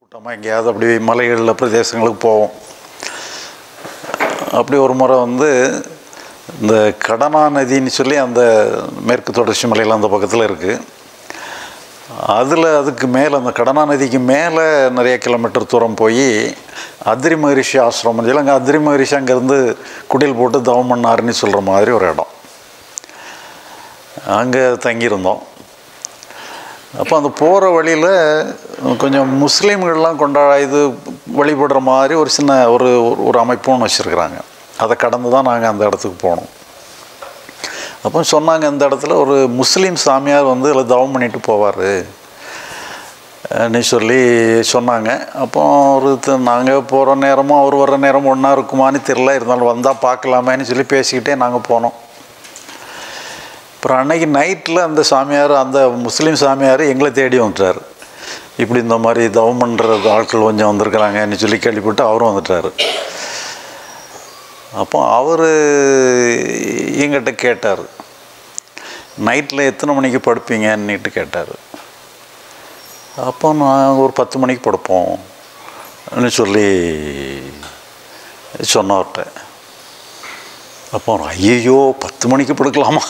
கூட்டமாக எங்கேயாவது அப்படி மலைகளில் பிரதேசங்களுக்கு போவோம் அப்படி ஒரு முறை வந்து இந்த கடனா நதின்னு சொல்லி அந்த மேற்கு தொடர்ச்சி மலையில் அந்த பக்கத்தில் இருக்குது அதில் அதுக்கு மேலே அந்த கடனா நதிக்கு மேலே நிறைய கிலோமீட்டர் தூரம் போய் அத்ரி மகரிஷி ஆசிரமம் சொல்லி அங்கே அத்ரி மகரிஷி அங்கேருந்து குடில் போட்டு தவம் பண்ணாருன்னு சொல்கிற மாதிரி ஒரு இடம் அங்கே தங்கியிருந்தோம் அப்போ அந்த போகிற வழியில் கொஞ்சம் முஸ்லீம்கள்லாம் கொண்டா இது வழிபடுற மாதிரி ஒரு சின்ன ஒரு ஒரு அமைப்பும் வச்சுருக்குறாங்க அதை கடந்து தான் நாங்கள் அந்த இடத்துக்கு போனோம் அப்போ சொன்னாங்க இந்த இடத்துல ஒரு முஸ்லீம் சாமியார் வந்து இதில் தவம் பண்ணிட்டு போவார் நீ சொல்லி சொன்னாங்க அப்போ ஒரு நாங்கள் போகிற நேரமும் அவர் வர்ற நேரமும் ஒன்றா இருக்குமான்னு தெரில இருந்தாலும் வந்தால் பார்க்கலாமேன்னு சொல்லி பேசிக்கிட்டே நாங்கள் போனோம் அப்புறம் அன்னைக்கு நைட்டில் அந்த சாமியார் அந்த முஸ்லீம் சாமியார் எங்களை தேடி வந்துட்டார் இப்படி இந்த மாதிரி தவம் பண்ணுற ஆட்கள் கொஞ்சம் வந்திருக்கிறாங்கன்னு சொல்லி கேள்விப்பட்டு அவரும் வந்துட்டார் அப்போ அவர் எங்கிட்ட கேட்டார் நைட்டில் எத்தனை மணிக்கு படுப்பீங்கன்னுட்டு கேட்டார் அப்போ நான் ஒரு பத்து மணிக்கு படுப்போம் சொல்லி சொன்னவர்கிட்ட அப்போ ஐயோ பத்து மணிக்கு படுக்கலாமா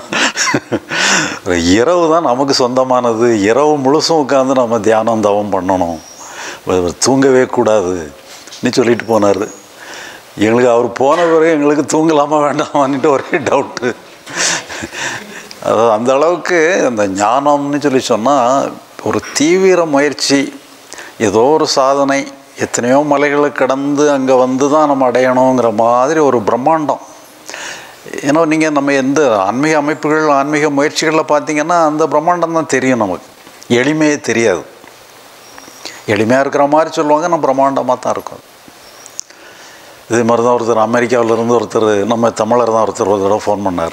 இரவு தான் நமக்கு சொந்தமானது இரவு முழுசும் உட்காந்து நம்ம தியானம் தவம் பண்ணணும் தூங்கவே கூடாது நீ சொல்லிட்டு போனார் எங்களுக்கு அவர் போன பிறகு எங்களுக்கு தூங்கலாமா வேண்டாமான்ட்டு ஒரே டவுட்டு அதாவது அந்த அளவுக்கு அந்த ஞானம்னு சொல்லி சொன்னால் ஒரு தீவிர முயற்சி ஏதோ ஒரு சாதனை எத்தனையோ மலைகளை கடந்து அங்கே வந்து தான் நம்ம அடையணுங்கிற மாதிரி ஒரு பிரம்மாண்டம் ஏன்னா நீங்கள் நம்ம எந்த ஆன்மீக அமைப்புகள் ஆன்மீக முயற்சிகளில் பார்த்தீங்கன்னா அந்த பிரம்மாண்டம் தான் தெரியும் நமக்கு எளிமையே தெரியாது எளிமையாக இருக்கிற மாதிரி சொல்லுவாங்க நம்ம பிரம்மாண்டமாக தான் இருக்கும் இதே மாதிரி தான் ஒருத்தர் அமெரிக்காவிலேருந்து ஒருத்தர் நம்ம தமிழர் தான் ஒருத்தர் ஒரு தடவை ஃபோன் பண்ணார்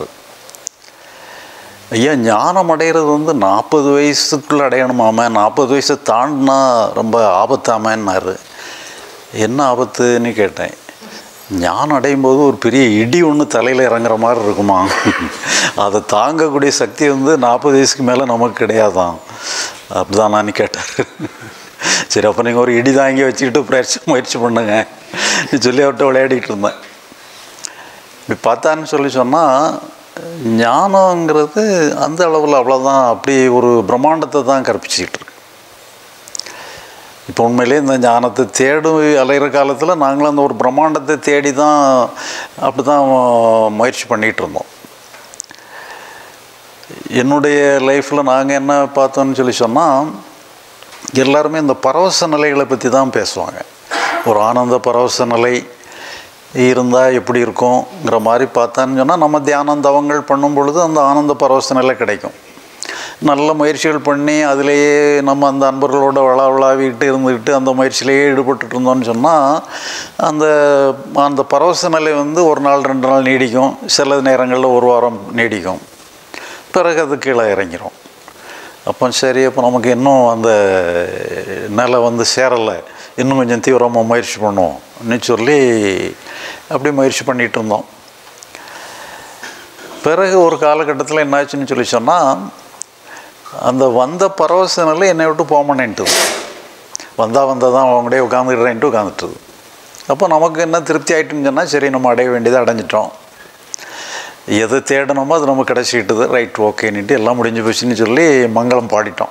ஐயா ஞானம் அடைகிறது வந்து நாற்பது வயசுக்குள்ளே அடையணுமாம நாற்பது வயசை தாண்டினா ரொம்ப ஆபத்தாமன்னாரு என்ன ஆபத்துன்னு கேட்டேன் ஞானம் அடையும் போது ஒரு பெரிய இடி ஒன்று தலையில் இறங்குற மாதிரி இருக்குமா அதை தாங்கக்கூடிய சக்தி வந்து நாற்பது வயசுக்கு மேலே நமக்கு கிடையாதான் அப்படிதான் நான் கேட்டார் சரி அப்போ நீங்கள் ஒரு இடி தாங்கி வச்சுக்கிட்டு முயற்சி முயற்சி பண்ணுங்க சொல்லி அவர்கிட்ட விளையாடிக்கிட்டு இருந்தேன் இப்படி பார்த்தான்னு சொல்லி சொன்னால் ஞானங்கிறது அந்த அளவில் அவ்வளோதான் அப்படி ஒரு பிரம்மாண்டத்தை தான் கற்பிச்சிக்கிட்டு இருக்கு இப்போ உண்மையிலே இந்த ஞானத்தை தேடு அலைகிற காலத்தில் நாங்களும் அந்த ஒரு பிரம்மாண்டத்தை தேடி தான் அப்படி தான் முயற்சி பண்ணிகிட்டு இருந்தோம் என்னுடைய லைஃப்பில் நாங்கள் என்ன பார்த்தோன்னு சொல்லி சொன்னால் எல்லாருமே இந்த பரவச நிலைகளை பற்றி தான் பேசுவாங்க ஒரு ஆனந்த பரவச நிலை இருந்தால் எப்படி இருக்குங்கிற மாதிரி பார்த்தான்னு சொன்னால் நம்ம தியானம் தவங்கள் பண்ணும் பொழுது அந்த ஆனந்த பரவச நிலை கிடைக்கும் நல்ல முயற்சிகள் பண்ணி அதிலேயே நம்ம அந்த அன்பர்களோட வளா விளாவிட்டு இருந்துக்கிட்டு அந்த முயற்சியிலேயே ஈடுபட்டு இருந்தோம்னு சொன்னால் அந்த அந்த பரவச நிலை வந்து ஒரு நாள் ரெண்டு நாள் நீடிக்கும் சில நேரங்களில் ஒரு வாரம் நீடிக்கும் பிறகு அது கீழே இறங்கிரும் அப்போ சரி அப்போ நமக்கு இன்னும் அந்த நிலை வந்து சேரலை இன்னும் கொஞ்சம் தீவிரமாக முயற்சி பண்ணுவோம்னு சொல்லி அப்படி முயற்சி பண்ணிகிட்டு இருந்தோம் பிறகு ஒரு காலகட்டத்தில் என்னாச்சுன்னு சொல்லி சொன்னால் அந்த வந்த பரவச நிலை என்னை விட்டு போமனேன்ட்டுது வந்தால் வந்தால் தான் அவங்களே உட்காந்துடுறேன்ட்டு உட்காந்துட்டுது அப்போ நமக்கு என்ன திருப்தி ஆகிட்டுன்னு சொன்னால் சரி நம்ம அடைய வேண்டியதை அடைஞ்சிட்டோம் எதை தேடணுமோ அது நம்ம கிடச்சிக்கிட்டுது ரைட் ஓகேன்னுட்டு எல்லாம் முடிஞ்சு போச்சுன்னு சொல்லி மங்களம் பாடிட்டோம்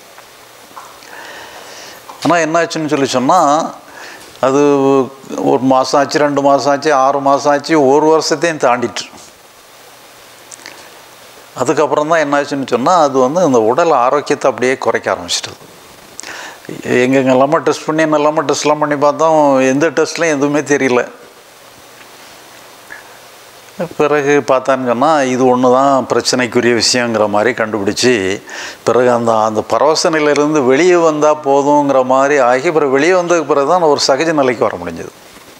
ஆனால் என்னாச்சுன்னு சொல்லி சொன்னால் அது ஒரு மாதம் ஆச்சு ரெண்டு மாதம் ஆச்சு ஆறு மாதம் ஆச்சு ஒரு வருஷத்தையும் தாண்டிட்டு அதுக்கப்புறம் தான் என்னாச்சுன்னு சொன்னால் அது வந்து அந்த உடல் ஆரோக்கியத்தை அப்படியே குறைக்க ஆரம்பிச்சிட்டது எங்கெங்கெல்லாமோ டெஸ்ட் பண்ணி என்னெல்லாமோ டெஸ்ட்லாம் பண்ணி பார்த்தோம் எந்த டெஸ்ட்லையும் எதுவுமே தெரியல பிறகு பார்த்தான்னு சொன்னால் இது ஒன்று தான் பிரச்சனைக்குரிய விஷயங்கிற மாதிரி கண்டுபிடிச்சி பிறகு அந்த அந்த பரவச நிலையிலேருந்து வெளியே வந்தால் போதுங்கிற மாதிரி ஆகி பிறகு வெளியே வந்ததுக்கு பிறகு தான் ஒரு சகஜ நிலைக்கு வர முடிஞ்சது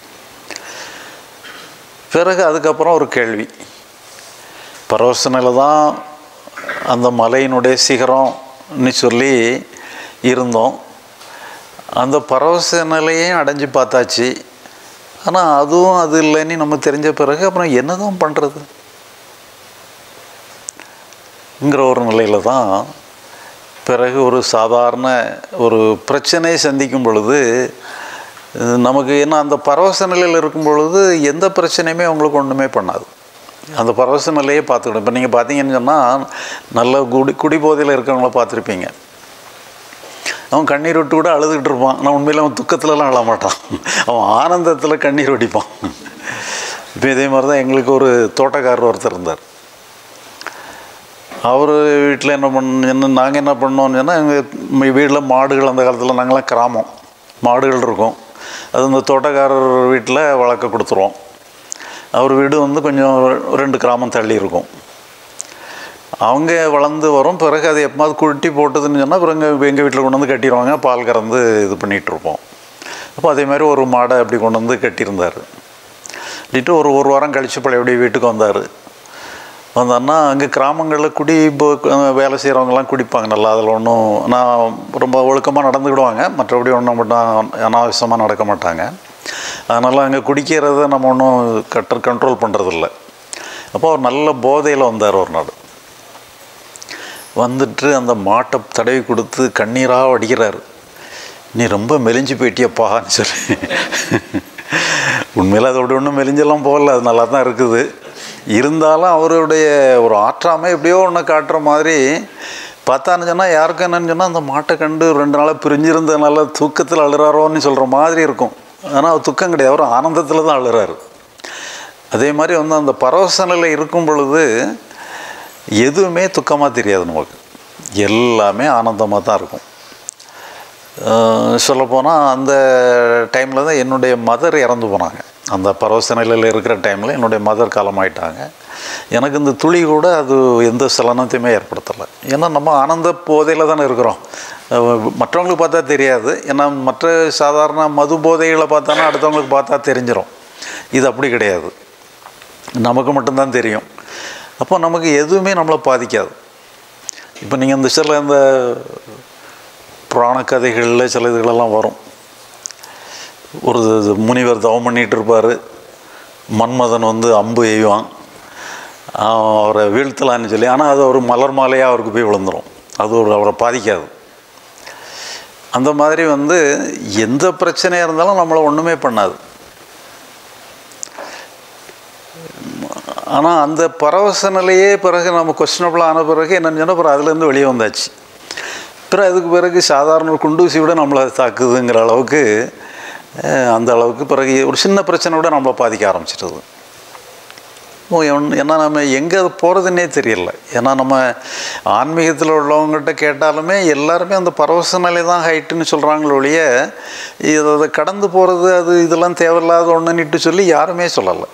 பிறகு அதுக்கப்புறம் ஒரு கேள்வி பரவச நிலை தான் அந்த மலையினுடைய சிகரம்னு சொல்லி இருந்தோம் அந்த பரவச நிலையும் அடைஞ்சு பார்த்தாச்சு ஆனால் அதுவும் அது இல்லைன்னு நம்ம தெரிஞ்ச பிறகு அப்புறம் என்ன தான் பண்ணுறது ங்கிற ஒரு நிலையில் தான் பிறகு ஒரு சாதாரண ஒரு பிரச்சனையை சந்திக்கும் பொழுது அஹ், நமக்கு என்ன அந்த பரவச நிலையில் இருக்கும் பொழுது எந்த பிரச்சனையுமே அவங்களுக்கு ஒன்றுமே பண்ணாது அந்த பரவச நிலையே பார்த்துக்கணும் இப்போ நீங்கள் பார்த்தீங்கன்னு சொன்னால் நல்ல குடி குடிபோதையில் இருக்கிறவங்கள பார்த்துருப்பீங்க அவன் கண்ணீர் விட்டு கூட அழுதுகிட்டு இருப்பான் ஆனால் உண்மையில் அவன் துக்கத்துலலாம் அழ மாட்டான் அவன் ஆனந்தத்தில் கண்ணீர் வடிப்பான் இப்போ இதே மாதிரி தான் எங்களுக்கு ஒரு தோட்டக்காரர் ஒருத்தர் இருந்தார் அவர் வீட்டில் என்ன பண்ண என்ன நாங்கள் என்ன பண்ணோம்னு சொன்னால் எங்கள் வீட்டில் மாடுகள் அந்த காலத்தில் நாங்களாம் கிராமம் மாடுகள் இருக்கும் அது இந்த தோட்டக்காரர் வீட்டில் வளர்க்க கொடுத்துருவோம் அவர் வீடு வந்து கொஞ்சம் ரெண்டு கிராமம் தள்ளி இருக்கும் அவங்க வளர்ந்து வரும் பிறகு அது எப்போது குட்டி போட்டதுன்னு சொன்னால் பிறகு எங்கள் எங்கள் வீட்டில் கொண்டு வந்து கட்டிடுவாங்க பால் கறந்து இது பண்ணிகிட்டு இருப்போம் அப்போ அதே மாதிரி ஒரு மாடை அப்படி கொண்டு வந்து கட்டியிருந்தார் கட்டிட்டு ஒரு ஒரு வாரம் கழித்து பழையபடி வீட்டுக்கு வந்தார் வந்தாருன்னா அங்கே கிராமங்களில் குடி இப்போ அஹ், வேலை செய்கிறவங்கலாம் குடிப்பாங்க நல்லா அதில் ஒன்றும் நான் ரொம்ப ஒழுக்கமாக நடந்துக்கிடுவாங்க மற்றபடி ஒன்றும் மட்டும் அனாவசியமாக நடக்க மாட்டாங்க அதனால் அங்கே குடிக்கிறத நம்ம ஒன்றும் கட்ட கண்ட்ரோல் பண்ணுறதில்ல அப்போ அவர் நல்ல போதையில் வந்தார் ஒரு நாள் வந்துட்டு அந்த மாட்டை தடவி கொடுத்து கண்ணீராக வடிக்கிறாரு நீ ரொம்ப மெலிஞ்சு போயிட்டியப்பான்னு சொல்லி உண்மையில் அதோட ஒன்றும் மெலிஞ்செல்லாம் போகல அது நல்லா தான் இருக்குது இருந்தாலும் அவருடைய ஒரு ஆற்றாமை எப்படியோ ஒன்று காட்டுற மாதிரி பார்த்தான்னு சொன்னால் யாருக்கும் என்னன்னு சொன்னால் அந்த மாட்டை கண்டு ரெண்டு நாளாக பிரிஞ்சிருந்ததுனால தூக்கத்தில் அழுறாரோன்னு சொல்கிற மாதிரி இருக்கும் ஆனால் அவர் துக்கம் கிடையாது அவர் ஆனந்தத்தில் தான் அழுறாரு அதே மாதிரி வந்து அந்த பரவச நிலை இருக்கும் பொழுது எதுவுமே துக்கமாக தெரியாது நமக்கு எல்லாமே ஆனந்தமாக தான் இருக்கும் சொல்லப்போனால் அந்த டைமில் தான் என்னுடைய மதர் இறந்து போனாங்க அந்த பரவச நிலையில் இருக்கிற டைமில் என்னுடைய மதர் காலமாயிட்டாங்க எனக்கு இந்த துளி கூட அது எந்த சலனத்தையுமே ஏற்படுத்தலை ஏன்னா நம்ம ஆனந்த போதையில் தானே இருக்கிறோம் அஹ் மற்றவங்களுக்கு பார்த்தா தெரியாது ஏன்னா மற்ற சாதாரண மது போதைகளை பார்த்தானா அடுத்தவங்களுக்கு பார்த்தா தெரிஞ்சிடும் இது அப்படி கிடையாது நமக்கு மட்டும்தான் தெரியும் அப்போ நமக்கு எதுவுமே நம்மளை பாதிக்காது இப்போ நீங்கள் இந்த சில இந்த புராண கதைகளில் சில இதுகளெல்லாம் வரும் ஒரு இது முனிவர் தவம் பண்ணிகிட்டு இருப்பார் மன்மதன் வந்து அம்பு எய்வான் அவன் அவரை வீழ்த்தலான்னு சொல்லி ஆனால் அது ஒரு மலர் மாலையாக அவருக்கு போய் விழுந்துடும் அது ஒரு அவரை பாதிக்காது அந்த மாதிரி வந்து எந்த பிரச்சனையாக இருந்தாலும் நம்மளை ஒன்றுமே பண்ணாது ஆனால் அந்த பரவச நிலையே பிறகு நம்ம கொஸ்டினபிள் ஆன பிறகு என்னன்னு சொன்னால் அப்புறம் அதுலேருந்து வெளியே வந்தாச்சு பிறகு அதுக்கு பிறகு சாதாரண ஒரு குண்டூசி விட நம்மளை தாக்குதுங்கிற அளவுக்கு அஹ், அந்த அளவுக்கு பிறகு ஒரு சின்ன பிரச்சனை விட நம்மளை பாதிக்க ஆரம்பிச்சிட்டது ஓ என்- ஏன்னா நம்ம எங்கே அது போகிறதுன்னே தெரியல ஏன்னா நம்ம ஆன்மீகத்தில் உள்ளவங்ககிட்ட கேட்டாலுமே எல்லாருமே அந்த பரவச நிலை தான் ஹைட்டுன்னு சொல்கிறாங்களே ஒழிய இது அதை கடந்து போகிறது அது இதெல்லாம் தேவையில்லாத ஒன்றுன்னுட்டு சொல்லி யாருமே சொல்லலை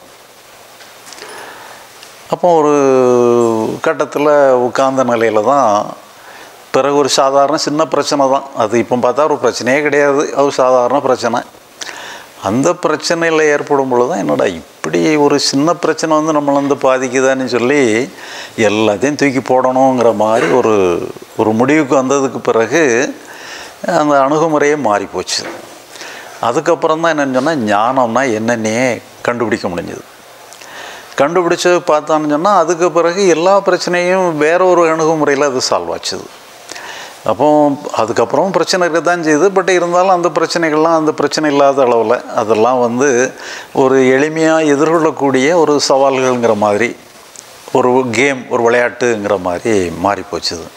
அப்போ ஒரு கட்டத்தில் உட்கார்ந்த நிலையில் தான் பிறகு ஒரு சாதாரண சின்ன பிரச்சனை தான் அது இப்போ பார்த்தா ஒரு பிரச்சனையே கிடையாது அது சாதாரண பிரச்சனை அந்த பிரச்சனையில் ஏற்படும் பொழுது தான் என்னடா இப்படி ஒரு சின்ன பிரச்சனை வந்து நம்மளை வந்து பாதிக்குதான்னு சொல்லி எல்லாத்தையும் தூக்கி போடணுங்கிற மாதிரி ஒரு ஒரு முடிவுக்கு வந்ததுக்கு பிறகு அந்த அணுகுமுறையே மாறி போச்சு அதுக்கப்புறம் தான் என்னன்னு சொன்னால் ஞானம்னா என்னன்னே கண்டுபிடிக்க முடிஞ்சது கண்டுபிடிச்சு பார்த்தான்னு சொன்னால் அதுக்கு பிறகு எல்லா பிரச்சனையும் வேற ஒரு அணுகுமுறையில் அது சால்வ் ஆச்சுது அப்போ அதுக்கப்புறம் பிரச்சனை இருக்க தான் செய்யுது பட் இருந்தாலும் அந்த பிரச்சனைகள்லாம் அந்த பிரச்சனை இல்லாத அளவில் அதெல்லாம் வந்து ஒரு எளிமையாக எதிர்கொள்ளக்கூடிய ஒரு சவால்கள்ங்கிற மாதிரி ஒரு கேம் ஒரு விளையாட்டுங்கிற மாதிரி மாறி போச்சுது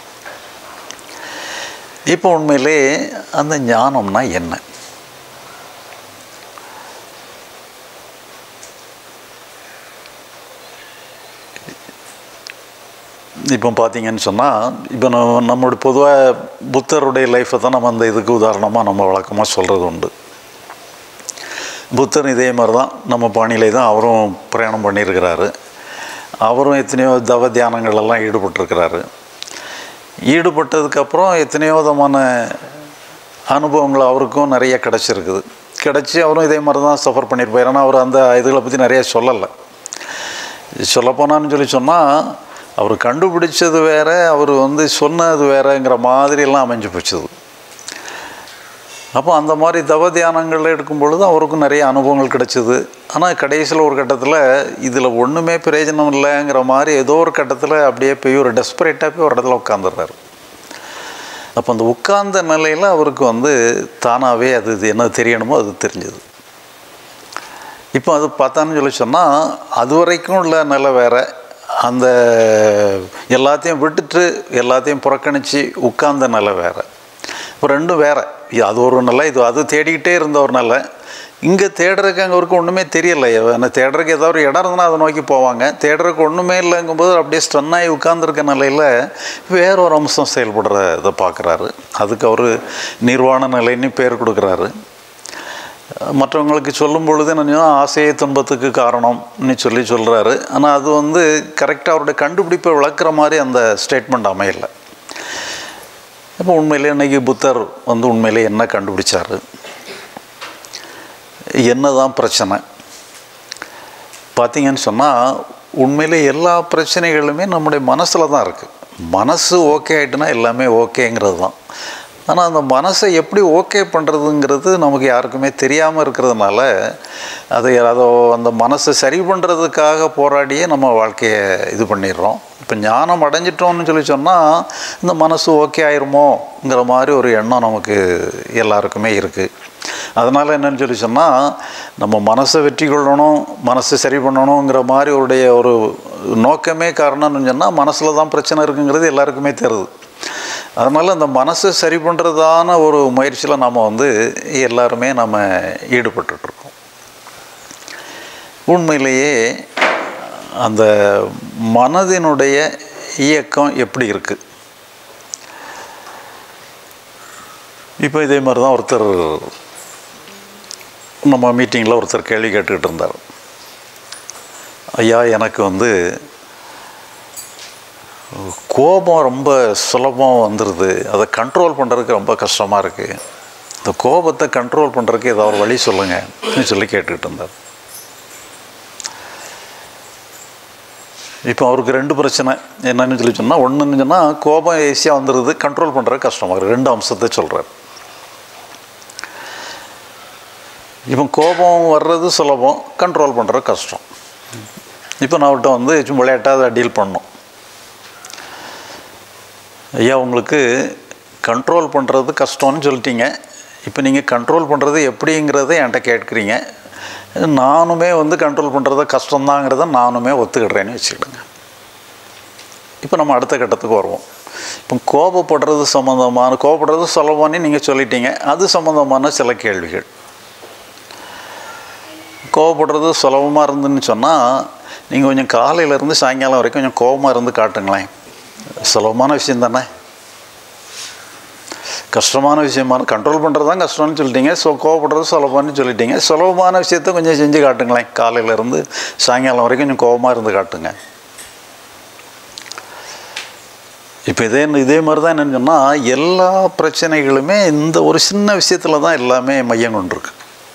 இப்போ உண்மையிலே அந்த ஞானம்னா என்ன இப்போ பார்த்தீங்கன்னு சொன்னால் இப்போ நம்ம நம்மளுடைய பொதுவாக புத்தருடைய லைஃப்பை தான் நம்ம அந்த இதுக்கு உதாரணமாக நம்ம வழக்கமாக சொல்கிறது உண்டு புத்தர் இதே மாதிரி தான் நம்ம பாணியிலே தான் அவரும் பிரயாணம் பண்ணியிருக்கிறாரு அவரும் எத்தனையோ தவ தியானங்களெல்லாம் ஈடுபட்டிருக்கிறாரு ஈடுபட்டதுக்கப்புறம் எத்தனையோ விதமான அனுபவங்கள் அவருக்கும் நிறைய கிடச்சிருக்குது கிடச்சி அவரும் இதே மாதிரி தான் சஃபர் பண்ணியிருப்பார் ஏன்னா அவர் அந்த இதுகளை பற்றி நிறைய சொல்லலை சொல்லப்போனான்னு சொல்லி சொன்னால் அவர் கண்டுபிடிச்சது வேற அவர் வந்து சொன்னது வேறங்கிற மாதிரியெல்லாம் அமைஞ்சு போச்சுது அப்போ அந்த மாதிரி தவ தியானங்கள் எடுக்கும் பொழுது அவருக்கும் நிறைய அனுபவங்கள் கிடைச்சிது ஆனால் கடைசியில் ஒரு கட்டத்தில் இதில் ஒன்றுமே பிரயோஜனம் இல்லைங்கிற மாதிரி ஏதோ ஒரு கட்டத்தில் அப்படியே போய் ஒரு டெஸ்பரேட்டாக போய் ஒரு இடத்துல உட்காந்துடுறாரு அப்போ அந்த உட்கார்ந்த நிலையில் அவருக்கு வந்து தானாகவே அது இது என்ன தெரியணுமோ அது தெரிஞ்சது இப்போ அது பார்த்தான்னு சொல்லி சொன்னால் அது வரைக்கும் உள்ள நிலை வேற அந்த எல்லாத்தையும் விட்டுட்டு எல்லாத்தையும் புறக்கணித்து உட்கார்ந்த நிலை வேற இப்போ ரெண்டும் வேற இது அது ஒரு நிலை இது அது தேடிக்கிட்டே இருந்த ஒரு நிலை இங்கே தேடுறதுக்கு அங்கே அவருக்கு ஒன்றுமே தெரியல என்ன தேடுறதுக்கு ஏதாவது ஒரு இடம் இருந்ததுன்னா அதை நோக்கி போவாங்க தேடுறதுக்கு ஒன்றுமே இல்லைங்கும்போது அப்படியே ஸ்டன்னாகி உட்கார்ந்துருக்க நிலையில் வேற ஒரு அம்சம் செயல்படுற இதை பார்க்குறாரு அதுக்கு அவர் நிர்வாண நிலைன்னு பேர் கொடுக்குறாரு மற்றவங்களுக்கு சொல்லும் பொழுது என்ன ஆசையை துன்பத்துக்கு காரணம்னு சொல்லி சொல்கிறாரு ஆனால் அது வந்து கரெக்டாக அவருடைய கண்டுபிடிப்பை விளக்குற மாதிரி அந்த ஸ்டேட்மெண்ட் அமையலை இப்போ உண்மையிலே இன்னைக்கு புத்தர் வந்து உண்மையிலே என்ன கண்டுபிடிச்சாரு என்னதான் பிரச்சனை பார்த்தீங்கன்னு சொன்னால் உண்மையிலே எல்லா பிரச்சனைகளுமே நம்முடைய மனசில் தான் இருக்குது மனசு ஓகே ஆகிட்டுனா எல்லாமே ஓகேங்கிறது தான் ஆனால் அந்த மனசை எப்படி ஓகே பண்ணுறதுங்கிறது நமக்கு யாருக்குமே தெரியாமல் இருக்கிறதுனால அதை அதோ அந்த மனசை சரி பண்ணுறதுக்காக போராடியே நம்ம வாழ்க்கையை இது பண்ணிடுறோம் இப்போ ஞானம் அடைஞ்சிட்டோம்னு சொல்லி சொன்னால் இந்த மனசு ஓகே ஆயிருமோங்கிற மாதிரி ஒரு எண்ணம் நமக்கு எல்லாருக்குமே இருக்குது அதனால் என்னன்னு சொல்லி சொன்னால் நம்ம மனசை வெற்றி கொள்ளணும் மனசை சரி பண்ணணுங்கிற மாதிரி உடைய ஒரு நோக்கமே காரணம்னு சொன்னால் மனசில் தான் பிரச்சனை இருக்குங்கிறது எல்லாருக்குமே தெரியுது அதனால் அந்த மனசை சரி பண்ணுறதான ஒரு முயற்சியில் நம்ம வந்து எல்லாருமே நம்ம ஈடுபட்டுருக்கோம் உண்மையிலேயே அந்த மனதினுடைய இயக்கம் எப்படி இருக்குது இப்போ இதே மாதிரி தான் ஒருத்தர் நம்ம மீட்டிங்கில் ஒருத்தர் கேள்வி கேட்டுக்கிட்டு இருந்தார் ஐயா எனக்கு வந்து கோபம் ரொம்ப சுலபம் வந்துடுது அதை கண்ட்ரோல் பண்ணுறதுக்கு ரொம்ப கஷ்டமாக இருக்குது இந்த கோபத்தை கண்ட்ரோல் பண்ணுறதுக்கு ஏதாவது ஒரு வழி சொல்லுங்கன்னு சொல்லி கேட்டுக்கிட்டு இருந்தார் இப்போ அவருக்கு ரெண்டு பிரச்சனை என்னன்னு சொல்லி சொன்னால் ஒன்றுன்னு சொன்னால் கோபம் ஈஸியாக வந்துடுது கண்ட்ரோல் பண்ணுறது கஷ்டமாக இருக்குது ரெண்டு அம்சத்தை சொல்கிறார் இப்போ கோபம் வர்றது சுலபம் கண்ட்ரோல் பண்ணுறது கஷ்டம் இப்போ நான் அவர்கிட்ட வந்து சும்மா விளையாட்டாக அதை டீல் பண்ணோம் ஐயா உங்களுக்கு கண்ட்ரோல் பண்ணுறது கஷ்டம்னு சொல்லிட்டீங்க இப்போ நீங்கள் கண்ட்ரோல் பண்ணுறது எப்படிங்கிறத என்கிட்ட கேட்குறீங்க நானுமே வந்து கண்ட்ரோல் பண்ணுறது கஷ்டம்தாங்கிறத நானுமே ஒத்துக்கிடுறேன்னு வச்சுக்கிடுங்க இப்போ நம்ம அடுத்த கட்டத்துக்கு வருவோம் இப்போ கோபப்படுறது சம்மந்தமான கோபப்படுறது சுலபம்னு நீங்கள் சொல்லிட்டீங்க அது சம்மந்தமான சில கேள்விகள் கோவப்படுறது சுலபமாக இருந்துன்னு சொன்னால் நீங்கள் கொஞ்சம் காலையிலேருந்து சாயங்காலம் வரைக்கும் கொஞ்சம் கோபமாக இருந்து காட்டுங்களேன் சுலபமான விஷயம் தானே கஷ்டமான விஷயமான கண்ட்ரோல் பண்ணுறது தான் கஷ்டம்னு சொல்லிட்டீங்க ஸோ கோவப்படுறது சுலபம்னு சொல்லிட்டீங்க சுலபமான விஷயத்த கொஞ்சம் செஞ்சு காட்டுங்களேன் காலையிலேருந்து சாயங்காலம் வரைக்கும் கொஞ்சம் கோபமாக இருந்து காட்டுங்க இப்போ இதே இதே மாதிரி தான் என்னென்னு சொன்னால் எல்லா பிரச்சனைகளுமே இந்த ஒரு சின்ன விஷயத்தில் தான் எல்லாமே மையம் கொண்டிருக்கு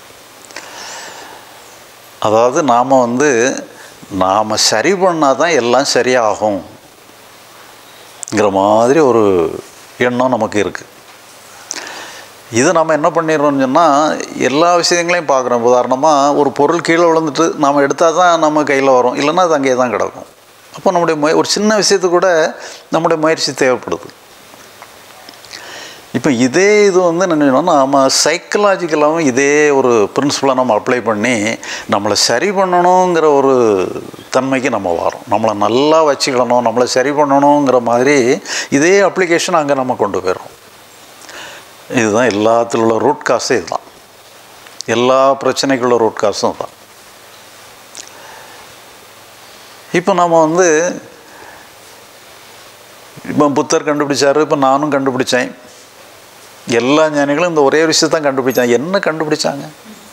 அதாவது நாம் வந்து நாம் சரி பண்ணால் தான் எல்லாம் சரியாகுங்கிற மாதிரி ஒரு எண்ணம் நமக்கு இருக்குது இது நம்ம என்ன பண்ணிடுறோம்னு சொன்னால் எல்லா விஷயங்களையும் பார்க்குறோம் உதாரணமாக ஒரு பொருள் கீழே விழுந்துட்டு நாம் எடுத்தால் தான் நம்ம கையில் வரும் இல்லைன்னா அது அங்கேயே தான் கிடக்கும் அப்போ நம்முடைய முய ஒரு சின்ன விஷயத்துக்கு கூட நம்முடைய முயற்சி தேவைப்படுது இப்போ இதே இது வந்து என்ன நம்ம சைக்கலாஜிக்கலாகவும் இதே ஒரு பிரின்சிபலை நம்ம அப்ளை பண்ணி நம்மளை சரி பண்ணணுங்கிற ஒரு தன்மைக்கு நம்ம வரோம் நம்மளை நல்லா வச்சுக்கிடணும் நம்மளை சரி பண்ணணுங்கிற மாதிரி இதே அப்ளிகேஷன் அங்கே நம்ம கொண்டு போயிடுறோம் இதுதான் எல்லாத்தில் உள்ள ரூட் காசே இதுதான் எல்லா பிரச்சனைக்குள்ள ரூட் காசும் தான் இப்போ நம்ம வந்து இப்போ புத்தர் கண்டுபிடிச்சாரு இப்போ நானும் கண்டுபிடிச்சேன் எல்லா ஞானிகளும் இந்த ஒரே விஷயத்தான் கண்டுபிடிச்சாங்க என்ன கண்டுபிடிச்சாங்க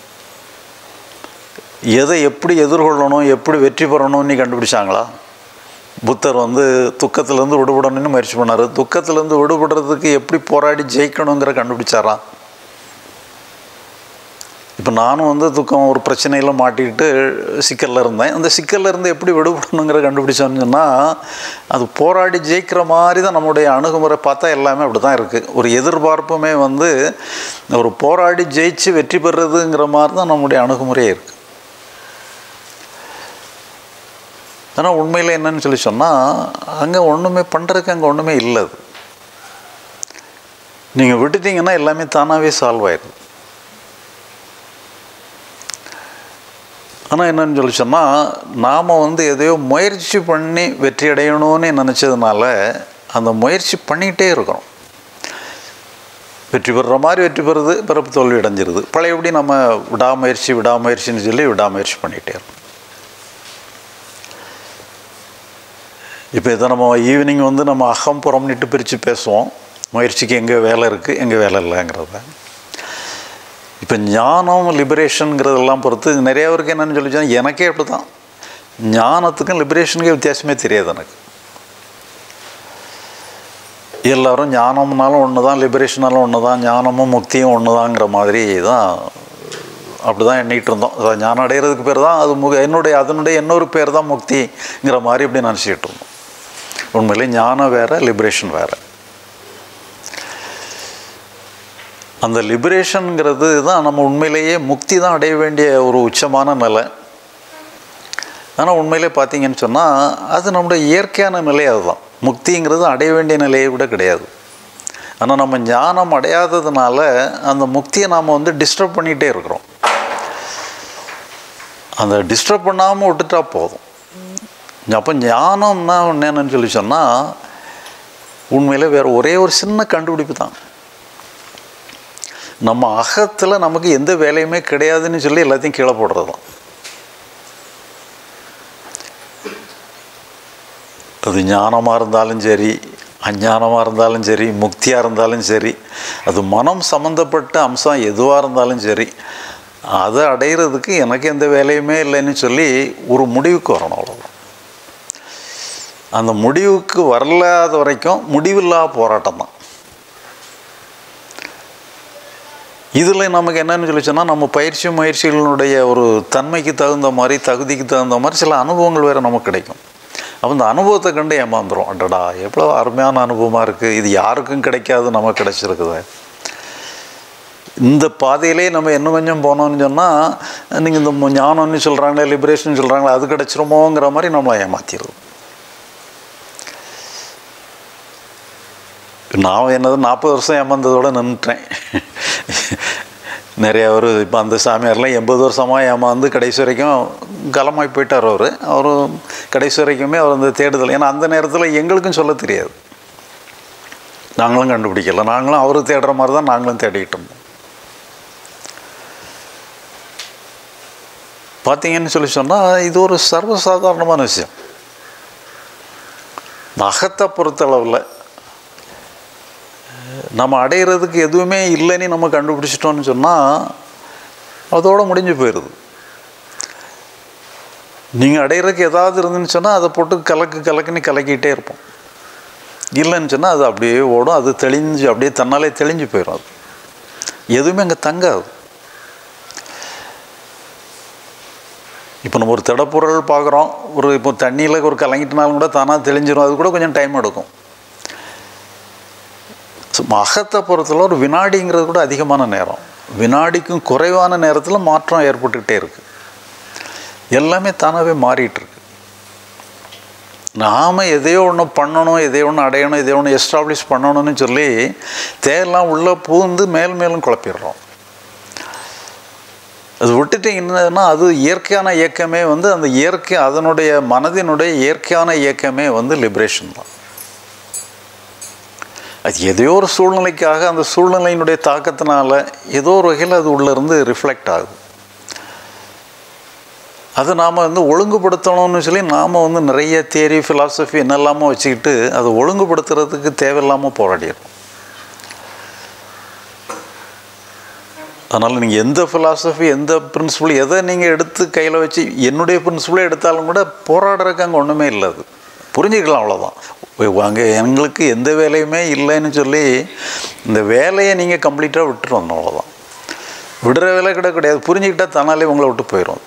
எதை எப்படி எதிர்கொள்ளணும் எப்படி வெற்றி பெறணும்னு கண்டுபிடிச்சாங்களா புத்தர் வந்து துக்கத்திலேருந்து விடுபடணும்னு முயற்சி பண்ணார் துக்கத்திலேருந்து விடுபடுறதுக்கு எப்படி போராடி ஜெயிக்கணுங்கிற கண்டுபிடிச்சாராம் இப்போ நானும் வந்து துக்கம் ஒரு பிரச்சனையில் மாட்டிக்கிட்டு சிக்கலில் இருந்தேன் அந்த சிக்கலில் இருந்து எப்படி விடுபடணுங்கிற கண்டுபிடிச்சோன்னு சொன்னால் அது போராடி ஜெயிக்கிற மாதிரி தான் நம்முடைய அணுகுமுறை பார்த்தா எல்லாமே அப்படி தான் இருக்குது ஒரு எதிர்பார்ப்புமே வந்து ஒரு போராடி ஜெயிச்சு வெற்றி பெறுறதுங்கிற மாதிரி தான் நம்முடைய அணுகுமுறையே இருக்குது ஆனால் உண்மையில் என்னன்னு சொல்லி சொன்னால் அங்கே ஒன்றுமே பண்ணுறதுக்கு அங்கே ஒன்றுமே இல்லை அது நீங்கள் விட்டுட்டீங்கன்னா எல்லாமே தானாகவே சால்வ் ஆயிடும் ஆனால் என்னன்னு சொல்லி சொன்னால் நாம் வந்து எதையோ முயற்சி பண்ணி வெற்றி அடையணும்னு நினச்சதுனால அந்த முயற்சி பண்ணிக்கிட்டே இருக்கிறோம் வெற்றி பெறுற மாதிரி வெற்றி பெறுது பிறப்பு தோல்வி அடைஞ்சிருது பழையபடி நம்ம விடாமுயற்சி விடாமுயற்சின்னு சொல்லி விடாமுயற்சி பண்ணிகிட்டே இருக்கோம் இப்போ இதை நம்ம ஈவினிங் வந்து நம்ம அகம் புறம்னிட்டு பிரித்து பேசுவோம் முயற்சிக்கு எங்கே வேலை இருக்குது எங்கே வேலை இல்லைங்கிறத இப்போ ஞானம் லிபரேஷனுங்கிறதெல்லாம் பொறுத்து நிறைய பேருக்கு என்னென்னு சொல்லிச்சா எனக்கே அப்படி தான் ஞானத்துக்கும் லிபரேஷனுக்கே வித்தியாசமே தெரியாது எனக்கு எல்லாரும் ஞானம்னாலும் ஒன்று தான் லிபரேஷனாலும் ஒன்று தான் ஞானமும் முக்தியும் ஒன்று தாங்கிற மாதிரி தான் அப்படி தான் எண்ணிகிட்டு இருந்தோம் அதாவது ஞானம் அடைகிறதுக்கு பேர் தான் அது முக என்னுடைய அதனுடைய இன்னொரு பேர் தான் முக்திங்கிற மாதிரி இப்படி நினச்சிக்கிட்டு இருந்தோம் உண்மையிலே ஞானம் வேறு லிபரேஷன் வேறு அந்த லிபரேஷனுங்கிறது தான் நம்ம உண்மையிலேயே முக்தி தான் அடைய வேண்டிய ஒரு உச்சமான நிலை ஆனால் உண்மையிலே பார்த்தீங்கன்னு சொன்னால் அது நம்முடைய இயற்கையான நிலை அதுதான் முக்திங்கிறது அடைய வேண்டிய நிலையை விட கிடையாது ஆனால் நம்ம ஞானம் அடையாததுனால அந்த முக்தியை நாம் வந்து டிஸ்டர்ப் பண்ணிகிட்டே இருக்கிறோம் அந்த டிஸ்டர்ப் பண்ணாமல் விட்டுட்டா போதும் அப்போ ஞானம்னா என்னன்னு சொல்லி சொன்னால் உண்மையிலே வேறு ஒரே ஒரு சின்ன கண்டுபிடிப்பு தான் நம்ம அகத்தில் நமக்கு எந்த வேலையுமே கிடையாதுன்னு சொல்லி எல்லாத்தையும் கீழே போடுறது தான் அது ஞானமாக இருந்தாலும் சரி அஞ்ஞானமாக இருந்தாலும் சரி முக்தியாக இருந்தாலும் சரி அது மனம் சம்மந்தப்பட்ட அம்சம் எதுவாக இருந்தாலும் சரி அதை அடையிறதுக்கு எனக்கு எந்த வேலையுமே இல்லைன்னு சொல்லி ஒரு முடிவுக்கு வரணும் அவ்வளோதான் அந்த முடிவுக்கு வரலாத வரைக்கும் முடிவில்லா போராட்டம் தான் இதில் நமக்கு என்னன்னு சொல்லி சொன்னால் நம்ம பயிற்சி முயற்சிகளினுடைய ஒரு தன்மைக்கு தகுந்த மாதிரி தகுதிக்கு தகுந்த மாதிரி சில அனுபவங்கள் வேறு நமக்கு கிடைக்கும் அப்போ இந்த அனுபவத்தை கண்டு ஏமாந்துடும் அடடா எவ்வளோ அருமையான அனுபவமாக இருக்குது இது யாருக்கும் கிடைக்காது நமக்கு கிடைச்சிருக்குது இந்த பாதையிலே நம்ம இன்னும் கொஞ்சம் போனோம்னு சொன்னால் நீங்கள் இந்த ஞானம்னு சொல்கிறாங்களே லிபரேஷன் சொல்கிறாங்களே அது கிடச்சிருமோங்கிற மாதிரி நம்மளை ஏமாத்திடுது நான் என்னது நாற்பது வருஷம் ஏமாந்ததோடு நின்றுட்டேன் நிறைய அவர் இப்போ அந்த சாமியார்லாம் எண்பது வருஷமாக ஏமாந்து கடைசி வரைக்கும் கலமாய் போயிட்டார் அவர் அவர் கடைசி வரைக்குமே அவர் அந்த தேடுதல் ஏன்னா அந்த நேரத்தில் எங்களுக்கும் சொல்ல தெரியாது நாங்களும் கண்டுபிடிக்கல நாங்களும் அவர் தேடுற மாதிரி தான் நாங்களும் தேடிக்கிட்டு இருந்தோம் பார்த்தீங்கன்னு சொல்லி சொன்னால் இது ஒரு சர்வசாதாரணமான விஷயம் அகத்தை பொறுத்தளவில் நம்ம அடையிறதுக்கு எதுவுமே இல்லைன்னு நம்ம கண்டுபிடிச்சிட்டோம்னு சொன்னால் அதோடு முடிஞ்சு போயிடுது நீங்கள் அடையிறதுக்கு ஏதாவது இருந்துன்னு சொன்னால் அதை போட்டு கலக்கு கலக்குன்னு கலக்கிட்டே இருப்போம் இல்லைன்னு சொன்னால் அது அப்படியே ஓடும் அது தெளிஞ்சு அப்படியே தன்னாலே தெளிஞ்சு போயிடும் அது எதுவுமே அங்கே தங்காது இப்போ நம்ம ஒரு திடப்பொருள் பார்க்குறோம் ஒரு இப்போ தண்ணியில் ஒரு கலங்கிட்டனாலும் கூட தானாக தெளிஞ்சிடும் அது கூட கொஞ்சம் டைம் எடுக்கும் ஸோ அகத்தை பொறுத்தல ஒரு வினாடிங்கிறது கூட அதிகமான நேரம் வினாடிக்கும் குறைவான நேரத்தில் மாற்றம் ஏற்பட்டுக்கிட்டே இருக்குது எல்லாமே தானாகவே மாறிட்டுருக்கு நாம் எதையோ ஒன்று பண்ணணும் எதையோ ஒன்று அடையணும் எதையோ ஒன்று எஸ்டாப்ளிஷ் பண்ணணும்னு சொல்லி தேவையெல்லாம் உள்ளே பூந்து மேல் மேலும் குழப்பிடுறோம் அது விட்டுட்டிங்கன்னா அது இயற்கையான இயக்கமே வந்து அந்த இயற்கை அதனுடைய மனதினுடைய இயற்கையான இயக்கமே வந்து லிபரேஷன் தான் அது ஏதோ ஒரு சூழ்நிலைக்காக அந்த சூழ்நிலையினுடைய தாக்கத்தினால ஏதோ ஒரு வகையில் அது உள்ளேருந்து ரிஃப்ளெக்ட் ஆகுது அது நாம் வந்து ஒழுங்குபடுத்தணும்னு சொல்லி நாம் வந்து நிறைய தியரி ஃபிலாசபி என்னெல்லாமோ வச்சுக்கிட்டு அதை ஒழுங்குபடுத்துறதுக்கு தேவையில்லாமல் போராடிடுறோம் அதனால் நீங்கள் எந்த ஃபிலாசபி எந்த பிரின்சிபிள் எதை நீங்கள் எடுத்து கையில் வச்சு என்னுடைய பிரின்சிபிளே எடுத்தாலும் கூட போராடுறதுக்கு அங்கே ஒன்றுமே இல்லை அது புரிஞ்சுக்கலாம் அவ்வளோதான் அங்கே எங்களுக்கு எந்த வேலையுமே இல்லைன்னு சொல்லி இந்த வேலையை நீங்கள் கம்ப்ளீட்டாக விட்டுட்டு வந்தோம் அவ்வளோதான் விடுற வேலை கூட கிடையாது புரிஞ்சுக்கிட்டால் தன்னாலே உங்களை விட்டு போயிடும்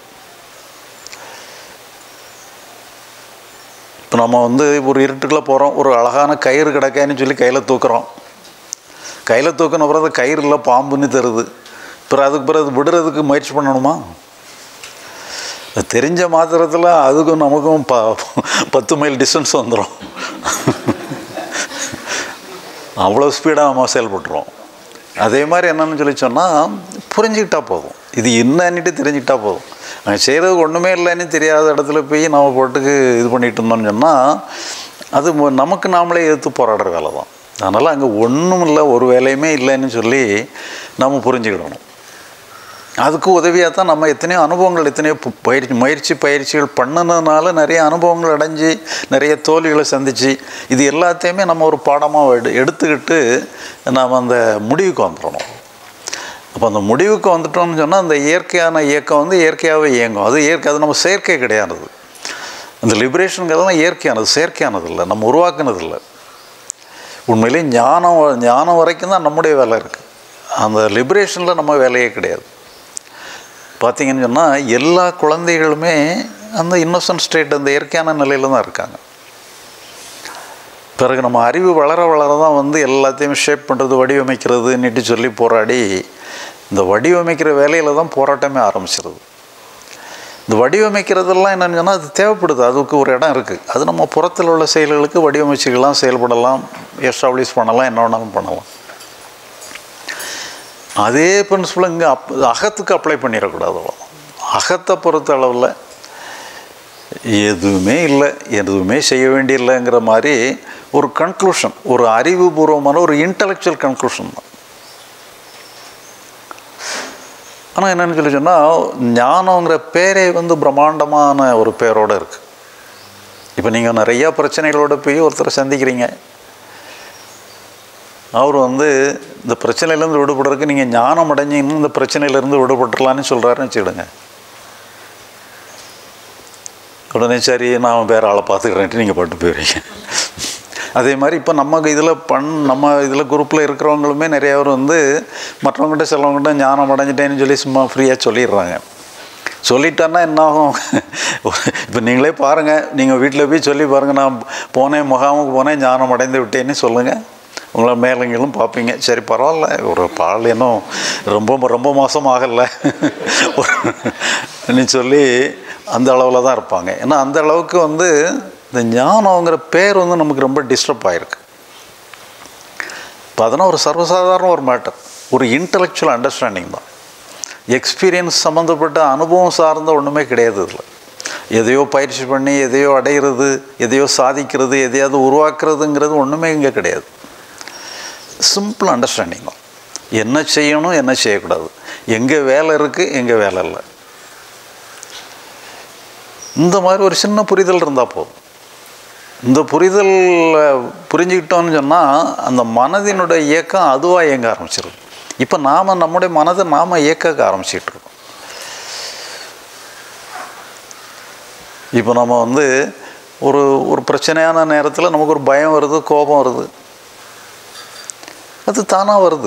இப்போ நம்ம வந்து ஒரு இருட்டுக்குள்ளே போகிறோம் ஒரு அழகான கயிறு கிடக்கேன்னு சொல்லி கையில் தூக்குறோம் கையில் தூக்கின அப்புறம் அது கயிறில் பாம்புன்னு தருது அப்புறம் அதுக்கு பிறகு விடுறதுக்கு முயற்சி பண்ணணுமா தெரிஞ்ச மாத்திரத்தில் அதுக்கும் நமக்கும் ப பத்து மைல் டிஸ்டன்ஸ் வந்துடும் அவ்வளோ ஸ்பீடாக நம்ம செயல்பட்டுருவோம் அதே மாதிரி என்னன்னு சொல்லி சொன்னால் புரிஞ்சுக்கிட்டா போதும் இது என்னன்னுட்டு தெரிஞ்சுக்கிட்டா போதும் நாங்கள் செய்கிறது ஒன்றுமே இல்லைன்னு தெரியாத இடத்துல போய் நம்ம போட்டுக்கு இது பண்ணிட்டு இருந்தோம்னு சொன்னால் அது மு- நமக்கு நாமளே எதிர்த்து போராடுற வேலை தான் அதனால் அங்கே ஒன்றும் இல்லை ஒரு வேலையுமே இல்லைன்னு சொல்லி நம்ம புரிஞ்சுக்கிடணும் அதுக்கு உதவியாக தான் நம்ம எத்தனையோ அனுபவங்கள் எத்தனையோ பு- பயிற்சி முயற்சி பயிற்சிகள் பண்ணினதுனால நிறைய அனுபவங்கள் அடைஞ்சு நிறைய தோல்விகளை சந்திச்சு இது எல்லாத்தையுமே நம்ம ஒரு பாடமாக எடு எடுத்துக்கிட்டு நாம் அந்த முடிவுக்கு வந்துடணும் அப்போ அந்த முடிவுக்கு வந்துட்டோம்னு சொன்னால் அந்த இயற்கையான இயக்கம் வந்து இயற்கையாகவே இயங்கும் அது இயற்கை அது நம்ம செயற்கை கிடையாது அந்த லிபரேஷனுங்கிறதெல்லாம் இயற்கையானது செயற்கையானது இல்லை நம்ம உருவாக்குனது இல்லை உண்மையிலே ஞானம் வ- ஞானம் வரைக்கும் தான் நம்முடைய வேலை இருக்குது அந்த லிபரேஷனில் நம்ம வேலையே கிடையாது பார்த்தீங்கன்னு சொன்னால் எல்லா குழந்தைகளுமே அந்த இன்னோசன்ட் ஸ்டேட் அந்த இயற்கையான நிலையில் தான் இருக்காங்க பிறகு நம்ம அறிவு வளர வளர தான் வந்து எல்லாத்தையும் ஷேப் பண்ணுறது வடிவமைக்கிறதுன்னுட்டு சொல்லி போராடி இந்த வடிவமைக்கிற வேலையில் தான் போராட்டமே ஆரம்பிச்சிருது இந்த வடிவமைக்கிறதெல்லாம் என்னன்னு சொன்னால் அது தேவைப்படுது அதுக்கு ஒரு இடம் இருக்குது அது நம்ம புறத்தில் உள்ள செயல்களுக்கு வடிவமைச்சுக்கலாம் செயல்படலாம் எஸ்டாப்ளிஷ் பண்ணலாம் என்ன வேணாலும் பண்ணலாம் அதே பிரின்சிபல் இங்கே அப் அகத்துக்கு அப்ளை பண்ணிடக்கூடாது அவ்வளவுதான். அகத்தை பொறுத்த அளவில் எதுவுமே இல்லை எதுவுமே செய்ய வேண்டியில்லைங்கிற மாதிரி ஒரு கன்க்ளூஷன் ஒரு அறிவுபூர்வமான ஒரு இன்டலெக்சுவல் கன்க்ளூஷன் தான் ஆனால் என்னன்னு சொல்லி சொன்னால் ஞானங்கிற பேரே வந்து பிரம்மாண்டமான ஒரு பேரோடு இருக்குது இப்போ நீங்கள் நிறையா பிரச்சனைகளோட போய் ஒருத்தரை சந்திக்கிறீங்க அவர் வந்து இந்த பிரச்சனையிலேருந்து விடுபடுறதுக்கு நீங்கள் ஞானம் அடைஞ்சிங்கன்னா இந்த பிரச்சனையிலேருந்து விடுபட்டுடலான்னு சொல்கிறாருன்னு வச்சுக்கிடுங்க உடனே சரி நான் வேறு ஆளை பார்த்துக்கிறேன்ட்டு நீங்கள் பாட்டு போயிடுறீங்க அதே மாதிரி இப்போ நம்ம இதில் பண் நம்ம இதில் குரூப்பில் இருக்கிறவங்களுமே நிறைய பேர் வந்து மற்றவங்ககிட்ட சிலவங்ககிட்ட ஞானம் அடைஞ்சிட்டேன்னு சொல்லி சும்மா ஃப்ரீயாக சொல்லிடுறாங்க சொல்லிட்டேன்னா என்ன ஆகும் இப்போ நீங்களே பாருங்கள் நீங்கள் வீட்டில் போய் சொல்லி பாருங்கள் நான் போனேன் முகாமுக்கு போனேன் ஞானம் அடைந்து விட்டேன்னு சொல்லுங்கள் உங்களை மேலங்களும் பார்ப்பீங்க சரி பரவாயில்ல ஒரு பால் இன்னும் ரொம்ப ரொம்ப மோசம் ஆகலை நீ சொல்லி அந்த அளவில் தான் இருப்பாங்க ஏன்னா அந்த அளவுக்கு வந்து இந்த ஞானங்கிற பேர் வந்து நமக்கு ரொம்ப டிஸ்டர்ப் ஆகிருக்கு இப்போ அதனால் ஒரு சர்வசாதாரண ஒரு மேட்டர் ஒரு இன்டலெக்சுவல் அண்டர்ஸ்டாண்டிங் தான் எக்ஸ்பீரியன்ஸ் சம்மந்தப்பட்ட அனுபவம் சார்ந்த ஒன்றுமே கிடையாது இதில் எதையோ பயிற்சி பண்ணி எதையோ அடையிறது எதையோ சாதிக்கிறது எதையாவது உருவாக்குறதுங்கிறது ஒன்றுமே இங்கே கிடையாது சிம்பிள் அண்டர்ஸ்டாண்டிங் தான் என்ன செய்யணும் என்ன செய்யக்கூடாது எங்கே வேலை இருக்குது எங்கே வேலை இல்லை இந்த மாதிரி ஒரு சின்ன புரிதல் இருந்தால் போதும் இந்த புரிதல் புரிஞ்சுக்கிட்டோம்னு சொன்னால் அந்த மனதினுடைய இயக்கம் அதுவாக இயங்க ஆரம்பிச்சிருது இப்போ நாம் நம்முடைய மனதை நாம் இயக்க ஆரம்பிச்சிட்டு இருக்கோம் இப்போ நம்ம வந்து ஒரு ஒரு பிரச்சனையான நேரத்தில் நமக்கு ஒரு பயம் வருது கோபம் வருது அது தானாக வருது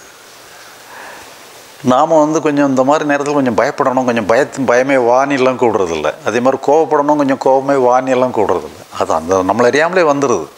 நாம் வந்து கொஞ்சம் இந்த மாதிரி நேரத்தில் கொஞ்சம் பயப்படணும் கொஞ்சம் பயத்து பயமே வாணிலாம் கூடுறதில்ல அதே மாதிரி கோவப்படணும் கொஞ்சம் கோபமே வாணியெல்லாம் கூடுறதில்ல அது அந்த நம்மளை அறியாமலே வந்துடுது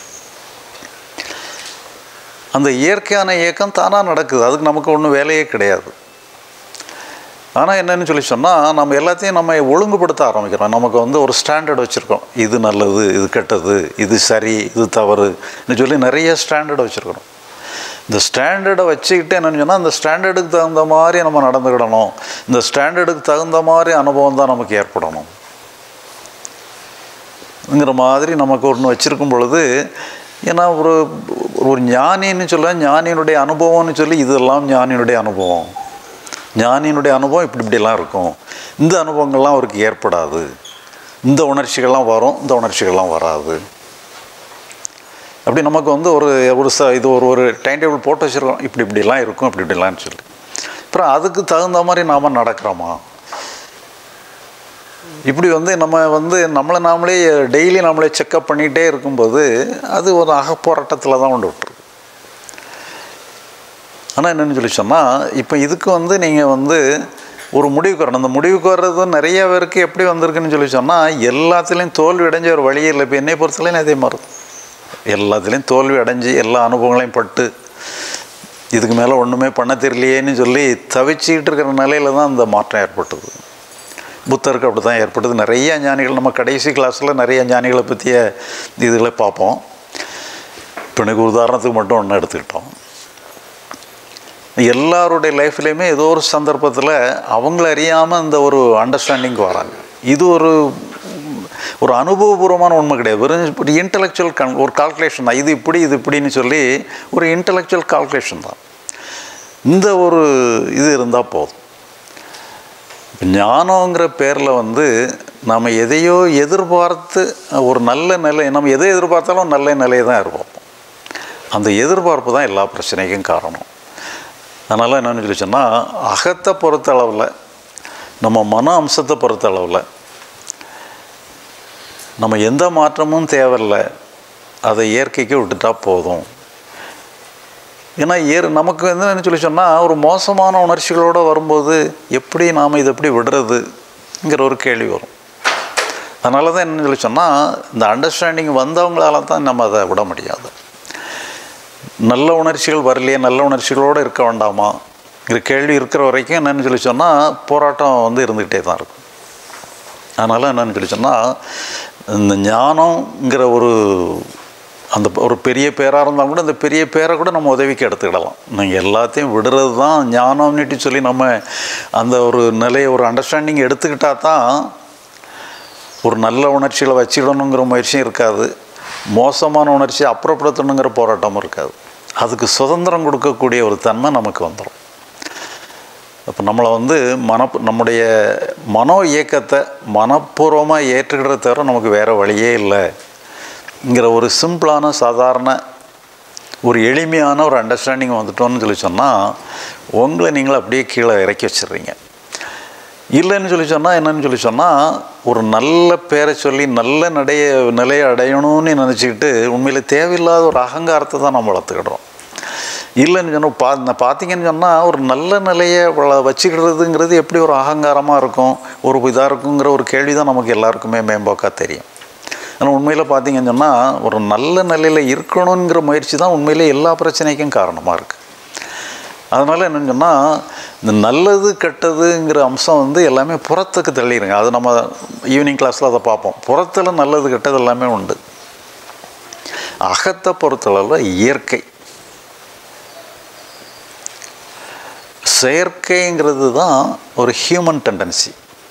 அந்த இயற்கையான இயக்கம் தானாக நடக்குது அதுக்கு நமக்கு ஒன்றும் வேலையே கிடையாது ஆனால் என்னன்னு சொல்லி சொன்னால் நம்ம எல்லாத்தையும் நம்ம ஒழுங்குபடுத்த ஆரம்பிக்கிறோம் நமக்கு வந்து ஒரு ஸ்டாண்டர்ட் வச்சுருக்கோம் இது நல்லது இது கெட்டது இது சரி இது தவறுன்னு சொல்லி நிறைய ஸ்டாண்டர்ட் வச்சுருக்கிறோம் இந்த ஸ்டாண்டர்டை வச்சுக்கிட்டு என்னன்னு சொன்னால் அந்த ஸ்டாண்டர்டுக்கு தகுந்த மாதிரி நம்ம நடந்துக்கிடணும் இந்த ஸ்டாண்டர்டுக்கு தகுந்த மாதிரி அனுபவம் தான் நமக்கு ஏற்படணும் ங்கிற மாதிரி நமக்கு ஒன்று வச்சுருக்கும் பொழுது ஏன்னா ஒரு ஒரு ஞானின்னு சொல்ல ஞானியினுடைய அனுபவம்னு சொல்லி இதெல்லாம் ஞானியினுடைய அனுபவம் ஞானியினுடைய அனுபவம் இப்படி இப்படிலாம் இருக்கும் இந்த அனுபவங்கள்லாம் அவருக்கு ஏற்படாது இந்த உணர்ச்சிகள்லாம் வரும் இந்த உணர்ச்சிகள்லாம் வராது அப்படி நமக்கு வந்து ஒரு ஒரு ச இது ஒரு ஒரு டைம் டேபிள் போட்டு வச்சுருக்கோம் இப்படி இப்படிலாம் இருக்கும் இப்படி இப்படிலாம்னு சொல்லி அப்புறம் அதுக்கு தகுந்த மாதிரி நாம் நடக்கிறோமா இப்படி வந்து நம்ம வந்து நம்மளை நாமளே டெய்லி நம்மளே செக்கப் பண்ணிகிட்டே இருக்கும்போது அது ஒரு அகப்போராட்டத்தில் தான் கொண்டு விட்டுருக்கு ஆனால் என்னென்னு சொல்லி சொன்னால் இப்போ இதுக்கு வந்து நீங்கள் வந்து ஒரு முடிவுக்கு வரணும் அந்த முடிவுக்கு வர்றது நிறைய பேருக்கு எப்படி வந்திருக்குன்னு சொல்லி சொன்னால் எல்லாத்துலேயும் தோல்வி அடைஞ்ச ஒரு வழியே இல்லை இப்போ என்னை பொறுத்தவரையும் அதே மாதிரி தான். எல்லாத்துலேயும் தோல்வி அடைஞ்சு எல்லா அனுபவங்களையும் பட்டு இதுக்கு மேலே ஒன்றுமே பண்ண தெரியலையேன்னு சொல்லி தவிச்சிக்கிட்டு இருக்கிற நிலையில தான் இந்த மாற்றம் ஏற்பட்டது புத்தருக்கு அப்படி தான் ஏற்பட்டது நிறைய ஞானிகள் நம்ம கடைசி கிளாஸில் நிறைய ஞானிகளை பற்றிய இதுகளை பார்ப்போம் இப்போ எனக்கு உதாரணத்துக்கு மட்டும் ஒன்று எடுத்துக்கிட்டோம் எல்லாருடைய லைஃப்லேயுமே ஏதோ ஒரு சந்தர்ப்பத்தில் அவங்கள அறியாமல் இந்த ஒரு அண்டர்ஸ்டாண்டிங் வராங்க இது ஒரு ஒரு அனுபவபூர்வமான உண்மை கிடையாது வெறும் ஒரு இன்டலெக்சுவல் கன் ஒரு கால்குலேஷன் தான் இது இப்படி இது இப்படின்னு சொல்லி ஒரு இன்டலெக்சுவல் கால்குலேஷன் தான் இந்த ஒரு இது இருந்தால் போதும் இப்ப ஞானங்கிற பேரில் வந்து நம்ம எதையோ எதிர்பார்த்து ஒரு நல்ல நிலை நம்ம எதை எதிர்பார்த்தாலும் நல்ல நிலையை தான் எதிர்பார்ப்போம் அந்த எதிர்பார்ப்பு தான் எல்லா பிரச்சனைக்கும் காரணம் அதனால் என்னென்னு சொல்லி சொன்னால் அகத்தை பொறுத்த அளவில் நம்ம மன அம்சத்தை பொறுத்த அளவில் நம்ம எந்த மாற்றமும் தேவையில்லை அதை இயற்கைக்கு விட்டுட்டா போதும் ஏன்னா ஏறு நமக்கு என்னன்னு சொல்லி சொன்னால் ஒரு மோசமான உணர்ச்சிகளோடு வரும்போது எப்படி நாம் இதை எப்படி விடுறதுங்கிற ஒரு கேள்வி வரும் அதனால தான் என்னன்னு சொல்லி சொன்னால் இந்த அண்டர்ஸ்டாண்டிங் வந்தவங்களால தான் நம்ம அதை விட முடியாது நல்ல உணர்ச்சிகள் வரலையே நல்ல உணர்ச்சிகளோடு இருக்க வேண்டாமாங்கிற கேள்வி இருக்கிற வரைக்கும் என்னென்னு சொல்லி சொன்னால் போராட்டம் வந்து இருந்துக்கிட்டே தான் இருக்கும் அதனால் என்னென்னு சொல்லி சொன்னால் இந்த ஞானங்கிற ஒரு அந்த ஒரு பெரிய பேராக இருந்தாலும் கூட அந்த பெரிய பேரை கூட நம்ம உதவிக்கு எடுத்துக்கிடலாம் நீங்கள் எல்லாத்தையும் விடுறது தான் ஞானம்னுட்டு சொல்லி நம்ம அந்த ஒரு நிலையை ஒரு அண்டர்ஸ்டாண்டிங் எடுத்துக்கிட்டால் தான் ஒரு நல்ல உணர்ச்சிகளை வச்சிடணுங்கிற முயற்சியும் இருக்காது மோசமான உணர்ச்சியை அப்புறப்படுத்தணுங்கிற போராட்டமும் இருக்காது அதுக்கு சுதந்திரம் கொடுக்கக்கூடிய ஒரு தன்மை நமக்கு வந்துடும் அப்போ நம்மளை வந்து மன நம்முடைய மனோ இயக்கத்தை மனப்பூர்வமாக ஏற்றுக்கிறத தவிர நமக்கு வேறு வழியே இல்லைங்கிற ஒரு சிம்பிளான சாதாரண ஒரு எளிமையான ஒரு அண்டர்ஸ்டாண்டிங் வந்துட்டோன்னு சொல்லி சொன்னால் உங்களை நீங்களே அப்படியே கீழே இறக்கி வச்சிடுறீங்க இல்லைன்னு சொல்லி சொன்னால் என்னன்னு சொல்லி சொன்னால் ஒரு நல்ல பேரை சொல்லி நல்ல நடைய நிலையை அடையணும்னு நினச்சிக்கிட்டு உண்மையில் தேவையில்லாத ஒரு அகங்காரத்தை தான் நம்ம வளர்த்துக்கிடுறோம் இல்லைன்னு சொன்னால் பா பார்த்தீங்கன்னு சொன்னால் ஒரு நல்ல நிலையை வள வச்சுக்கிறதுங்கிறது எப்படி ஒரு அகங்காரமாக இருக்கும் ஒரு இதாக இருக்குங்கிற ஒரு கேள்வி தான் நமக்கு எல்லாருக்குமே மேம்போக்காக தெரியும் ஆனால் உண்மையில் பார்த்தீங்கன்னு சொன்னால் ஒரு நல்ல நிலையில் இருக்கணுங்கிற முயற்சி தான் உண்மையிலே எல்லா பிரச்சனைக்கும் காரணமாக இருக்குது அதனால் என்னென்னு சொன்னால் இந்த நல்லது கெட்டதுங்கிற அம்சம் வந்து எல்லாமே புறத்துக்கு தள்ளிடுங்க அது நம்ம ஈவினிங் கிளாஸில் அதை பார்ப்போம் புறத்தில் நல்லது கெட்டது எல்லாமே உண்டு அகத்தை பொறுத்தளவில் இயற்கை செயற்கைங்கிறது தான் ஒரு ஹியூமன் டெண்டன்சி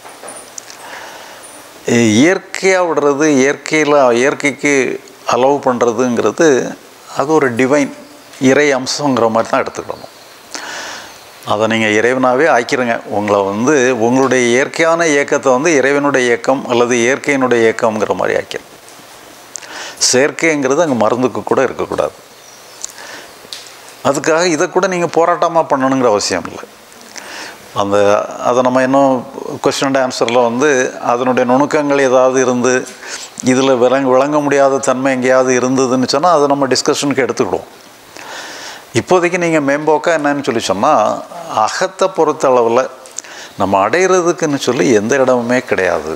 இயற்கையாக விடுறது இயற்கையில் இயற்கைக்கு அலோவ் பண்ணுறதுங்கிறது அது ஒரு டிவைன் இறை அம்சங்கிற மாதிரி தான் எடுத்துக்கணும் அதை நீங்கள் இறைவனாகவே ஆக்கிருங்க உங்களை வந்து உங்களுடைய இயற்கையான இயக்கத்தை வந்து இறைவனுடைய இயக்கம் அல்லது இயற்கையினுடைய இயக்கம்ங்கிற மாதிரி ஆக்கிடும் செயற்கைங்கிறது அங்கே மருந்துக்கு கூட இருக்கக்கூடாது அதுக்காக இதை கூட நீங்கள் போராட்டமாக பண்ணணுங்கிற அவசியம் இல்லை அந்த அதை நம்ம இன்னும் கொஸ்டின் அண்ட் ஆன்சரில் வந்து அதனுடைய நுணுக்கங்கள் ஏதாவது இருந்து இதில் விளங்க விளங்க முடியாத தன்மை எங்கேயாவது இருந்ததுன்னு சொன்னால் அதை நம்ம டிஸ்கஷனுக்கு எடுத்துக்கிடுவோம் இப்போதைக்கு நீங்கள் மேம்போக்கா என்னன்னு சொல்லி சொன்னால் அகத்தை பொறுத்த அளவில் நம்ம அடையிறதுக்குன்னு சொல்லி எந்த இடமுமே கிடையாது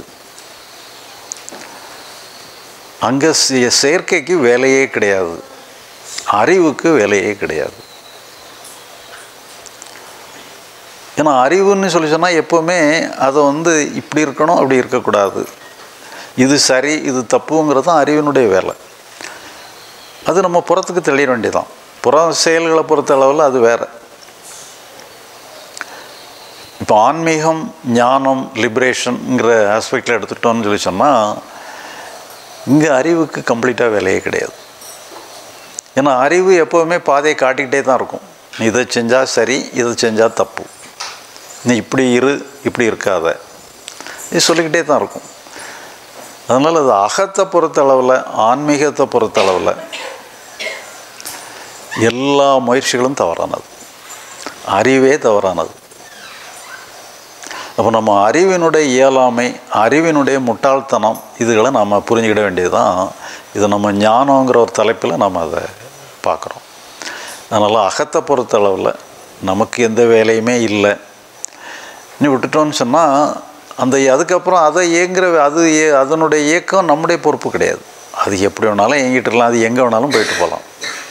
அங்கே செயற்கைக்கு வேலையே கிடையாது அறிவுக்கு வேலையே கிடையாது ஏன்னா அறிவுன்னு சொல்லி சொன்னால் எப்போவுமே அதை வந்து இப்படி இருக்கணும் அப்படி இருக்கக்கூடாது இது சரி இது தப்புங்கிறது தான் அறிவினுடைய வேலை அது நம்ம புறத்துக்கு தெளிய வேண்டியதான் புற செயல்களை பொறுத்த அளவில் அது வேறு இப்போ ஆன்மீகம் ஞானம் லிபரேஷனுங்கிற ஆஸ்பெக்டில் எடுத்துட்டோம்னு சொல்லி சொன்னால் இங்கே அறிவுக்கு கம்ப்ளீட்டாக வேலையே கிடையாது ஏன்னா அறிவு எப்போவுமே பாதையை காட்டிக்கிட்டே தான் இருக்கும் நீ இதை செஞ்சால் சரி இதை செஞ்சால் தப்பு நீ இப்படி இரு இப்படி இருக்காத இது சொல்லிக்கிட்டே தான் இருக்கும் அதனால் அது அகத்தை பொறுத்த அளவில் ஆன்மீகத்தை பொறுத்த அளவில் எல்லா முயற்சிகளும் தவறானது அறிவே தவறானது அப்போ நம்ம அறிவினுடைய இயலாமை அறிவினுடைய முட்டாள்தனம் இதுகளை நம்ம புரிஞ்சுக்கிட வேண்டியது தான் இது நம்ம ஞானங்கிற ஒரு தலைப்பில் நம்ம அதை பார்க்குறோம் அதனால் அகத்தை பொறுத்த அளவில் நமக்கு எந்த வேலையுமே இல்லை நீ விட்டுட்டோன்னு சொன்னால் அந்த அதுக்கப்புறம் அதை இயங்குற அது ஏ- அதனுடைய இயக்கம் நம்முடைய பொறுப்பு கிடையாது அது எப்படி வேணாலும் இயங்கிட்டுலாம் அது எங்கே வேணாலும் போயிட்டு போகலாம்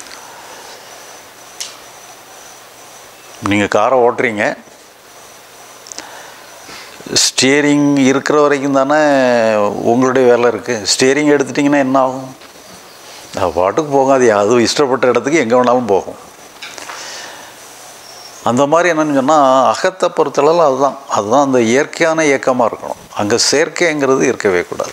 நீங்கள் காரை ஓட்டுறீங்க ஸ்டியரிங் இருக்கிற வரைக்கும் தானே உங்களுடைய வேலை இருக்குது ஸ்டியரிங் எடுத்துட்டிங்கன்னா என்ன ஆகும் அது பாட்டுக்கு போகும் அது அது இஷ்டப்பட்ட இடத்துக்கு எங்கே வேணாலும் போகும் அந்த மாதிரி என்னன்னு சொன்னால் அகத்தை பொறுத்தளவில் அதுதான் அதுதான் அந்த இயற்கையான இயக்கமாக இருக்கணும் அங்கே செயற்கைங்கிறது இருக்கவே கூடாது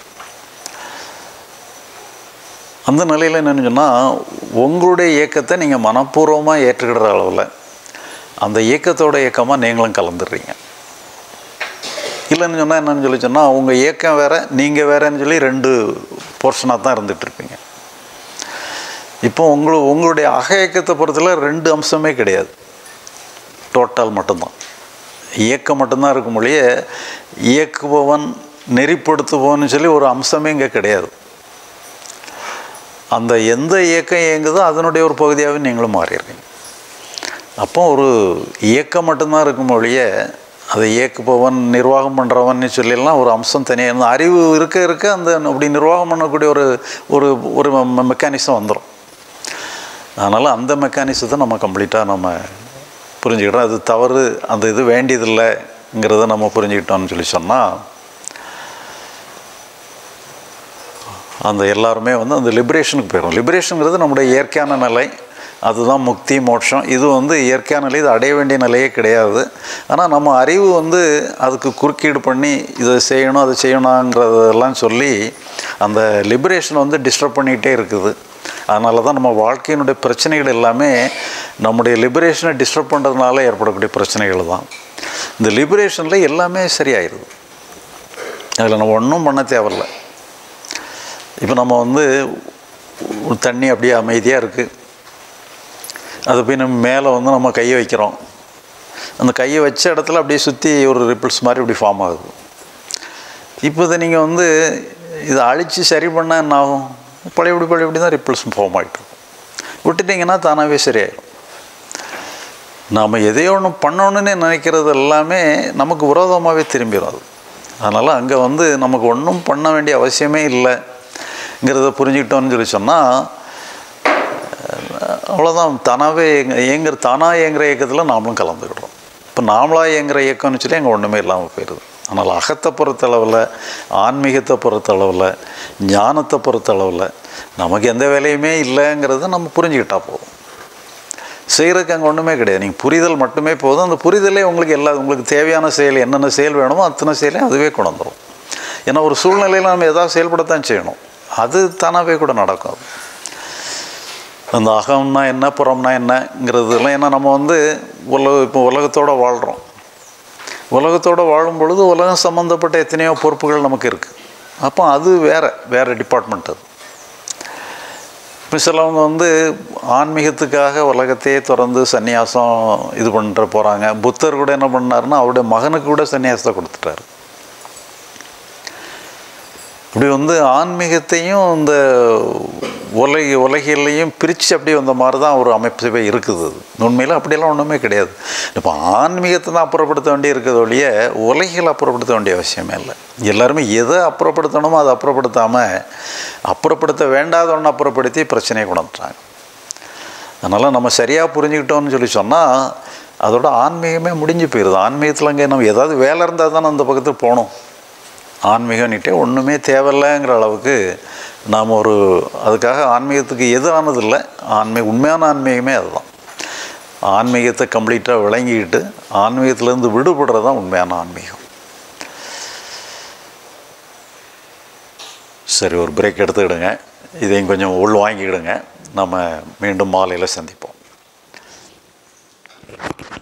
அந்த நிலையில் என்னென்னு சொன்னால் உங்களுடைய இயக்கத்தை நீங்கள் மனப்பூர்வமாக ஏற்றுக்கிற அளவில் அந்த இயக்கத்தோட இயக்கமாக நீங்களும் கலந்துடுறீங்க இல்லைன்னு சொன்னால் என்னன்னு சொல்லி சொன்னால் உங்கள் இயக்கம் வேறு நீங்கள் வேறேன்னு சொல்லி ரெண்டு போர்ஷனாக தான் இருந்துகிட்டு இருப்பீங்க இப்போ உங்களு உங்களுடைய அக இயக்கத்தை பொறுத்தல ரெண்டு அம்சமே கிடையாது டோட்டல் மட்டும்தான் இயக்கம் மட்டும்தான் இருக்கும் மொழிய இயக்குபவன் நெறிப்படுத்துபவன் சொல்லி ஒரு அம்சமே இங்கே கிடையாது அந்த எந்த இயக்கம் இயங்குதோ அதனுடைய ஒரு பகுதியாகவே நீங்களும் மாறிடுறீங்க அப்போ ஒரு இயக்கம் மட்டும்தான் இருக்கும் மொழிய அதை இயக்குபவன் நிர்வாகம் பண்ணுறவன் சொல்லிலாம் ஒரு அம்சம் தனியாக இருந்த அறிவு இருக்க இருக்க அந்த அப்படி நிர்வாகம் பண்ணக்கூடிய ஒரு ஒரு ஒரு மெக்கானிசம் வந்துடும் அதனால் அந்த மெக்கானிசத்தை நம்ம கம்ப்ளீட்டாக நம்ம புரிஞ்சுக்கிட்டோம் அது தவறு அந்த இது வேண்டியதில்லைங்கிறத நம்ம புரிஞ்சுக்கிட்டோம்னு சொல்லி சொன்னால் அந்த எல்லாருமே வந்து அந்த லிபரேஷனுக்கு போயிடும் லிபரேஷனுங்கிறது நம்முடைய இயற்கையான நிலை அதுதான் முக்தி மோட்சம் இது வந்து இயற்கையான நிலை இது அடைய வேண்டிய நிலையே கிடையாது ஆனால் நம்ம அறிவு வந்து அதுக்கு குறுக்கீடு பண்ணி இதை செய்யணும் அதை செய்யணுங்கிறதெல்லாம் சொல்லி அந்த லிபரேஷன் வந்து டிஸ்டர்ப் பண்ணிக்கிட்டே இருக்குது அதனால தான் நம்ம வாழ்க்கையினுடைய பிரச்சனைகள் எல்லாமே நம்முடைய லிபரேஷனை டிஸ்டர்ப் பண்ணுறதுனால ஏற்படக்கூடிய பிரச்சனைகள் தான் இந்த லிபரேஷனில் எல்லாமே சரியாயிருது அதில் நம்ம ஒன்றும் பண்ண தேவையில்ல இப்போ நம்ம வந்து ஒரு தண்ணி அப்படியே அமைதியாக இருக்குது அது போய் நம்ம மேலே வந்து நம்ம கையை வைக்கிறோம் அந்த கையை வச்ச இடத்துல அப்படியே சுற்றி ஒரு ரிப்பிள்ஸ் மாதிரி இப்படி ஃபார்ம் ஆகுது இப்போ இதை நீங்கள் வந்து இதை அழித்து சரி பண்ணால் என்ன ஆகும் பழையபடி பழையபடி தான் ரிப்பிள்ஸ் ஃபார்ம் ஆகிட்டு இருக்கும் விட்டுட்டிங்கன்னா தானாகவே சரியாயிடும் நாம் எதையோ ஒன்று பண்ணணுன்னு நினைக்கிறது எல்லாமே நமக்கு விரோதமாகவே திரும்பிடும் அது அதனால் அங்கே வந்து நமக்கு ஒன்றும் பண்ண வேண்டிய அவசியமே இல்லைங்கிறத புரிஞ்சுக்கிட்டோன்னு சொல்லி சொன்னால் அவ்வளோதான் தானாகவே இயங்குற தானாக இயங்குற இயக்கத்தில் நாமளும் கலந்துக்கிடுறோம் இப்போ நாமளாக இயங்குற இயக்கம்னு சொல்லி அங்கே ஒன்றுமே இல்லாமல் போயிடுது ஆனால் அகத்தை பொறுத்தளவில் ஆன்மீகத்தை பொறுத்தளவில் ஞானத்தை பொறுத்தளவில் நமக்கு எந்த வேலையுமே இல்லைங்கிறத நம்ம புரிஞ்சுக்கிட்டா போதும் செய்கிறதுக்கு அங்கே ஒன்றுமே கிடையாது நீங்கள் புரிதல் மட்டுமே போதும் அந்த புரிதலே உங்களுக்கு எல்லா உங்களுக்கு தேவையான செயல் என்னென்ன செயல் வேணுமோ அத்தனை செயலையும் அதுவே கொண்டு வந்துடும் ஏன்னா ஒரு சூழ்நிலையில் நம்ம எதாவது செயல்படத்தான் செய்யணும் அது தானாகவே கூட நடக்கும் அது அந்த அகம்னா என்ன புறம்னா என்னங்கிறதுலாம் ஏன்னா நம்ம வந்து உலக இப்போ உலகத்தோடு வாழ்கிறோம் உலகத்தோடு வாழும் பொழுது உலகம் சம்மந்தப்பட்ட எத்தனையோ பொறுப்புகள் நமக்கு இருக்குது அப்போ அது வேறு வேறு டிபார்ட்மெண்ட் அது இப்போ சிலவங்க வந்து ஆன்மீகத்துக்காக உலகத்தையே திறந்து சன்னியாசம் இது பண்ணுற போகிறாங்க புத்தர் கூட என்ன பண்ணாருன்னா அவருடைய மகனுக்கு கூட சன்னியாசத்தை கொடுத்துட்டாரு இப்படி வந்து ஆன்மீகத்தையும் இந்த உலக உலகிலையும் பிரித்து அப்படி வந்த மாதிரி தான் ஒரு அமைப்பே இருக்குது உண்மையில் அப்படியெல்லாம் ஒன்றுமே கிடையாது இப்போ ஆன்மீகத்தை தான் அப்புறப்படுத்த வேண்டி இருக்கிறது ஒழிய உலகில் அப்புறப்படுத்த வேண்டிய அவசியமே இல்லை எல்லாருமே எதை அப்புறப்படுத்தணுமோ அதை அப்புறப்படுத்தாமல் அப்புறப்படுத்த வேண்டாத ஒன்று அப்புறப்படுத்தி பிரச்சனையை கொண்டுட்டாங்க அதனால் நம்ம சரியாக புரிஞ்சுக்கிட்டோம்னு சொல்லி சொன்னால் அதோட ஆன்மீகமே முடிஞ்சு போயிடுது ஆன்மீகத்தில் அங்கே நம்ம ஏதாவது வேலை இருந்தால் தானே அந்த பக்கத்துக்கு போகணும் ஆன்மீகம்னுட்டே ஒன்றுமே தேவையில்லைங்கிற அளவுக்கு நாம் ஒரு அதுக்காக ஆன்மீகத்துக்கு எதிரானதில்லை ஆன்மீக உண்மையான ஆன்மீகமே அதுதான் ஆன்மீகத்தை கம்ப்ளீட்டாக விளங்கிக்கிட்டு ஆன்மீகத்திலேருந்து விடுபடுறது தான் உண்மையான ஆன்மீகம் சரி ஒரு பிரேக் எடுத்துக்கிடுங்க இதையும் கொஞ்சம் உள் வாங்கிக்கிடுங்க நம்ம மீண்டும் மாலையில் சந்திப்போம்